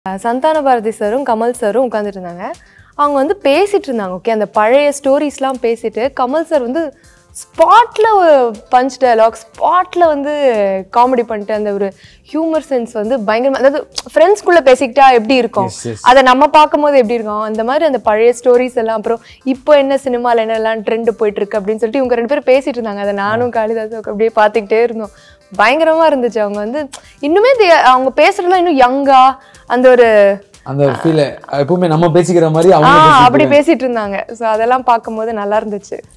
சந்தான பாரதி சாரும் கமல் சாரும் உட்காந்துட்டு இருந்தாங்க அவங்க வந்து பேசிட்டு இருந்தாங்க ஓகே அந்த பழைய ஸ்டோரிஸ்லாம் பேசிட்டு கமல் சார் வந்து ஸ்பாட்ல பஞ்ச் டயலாக் ஸ்பாட்ல வந்து காமெடி பண்ணிட்டு அந்த ஒரு ஹியூமர் சென்ஸ் வந்து பயங்கரமா அதாவது ஃப்ரெண்ட்ஸ்குள்ள பேசிக்கிட்டா எப்படி இருக்கும் Yes, yes. அதை நம்ம பார்க்கும்போது எப்படி இருக்கும் அந்த மாதிரி அந்த பழைய ஸ்டோரிஸ் எல்லாம் அப்புறம் இப்போ என்ன சினிமாவில் என்னெல்லாம் ட்ரெண்ட் போயிட்டு இருக்கு அப்படின்னு சொல்லிட்டு இவங்க ரெண்டு பேரும் பேசிட்டு இருந்தாங்க அதை நானும் காளிதாசும் அப்படியே பார்த்துக்கிட்டே இருந்தோம் பயங்கரமா இருந்துச்சு அவங்க வந்து இன்னுமே they- அவங்க பேசுறதுலாம் இன்னும் யங்கா அந்த ஒரு அந்த ஒரு ஃபீல் எப்பவுமே நம்ம பேசிக்கிற மாதிரி ஆ அவங்க அப்படி பேசிட்டு இருந்தாங்க ஸோ அதெல்லாம் பார்க்கும்போது நல்லா இருந்துச்சு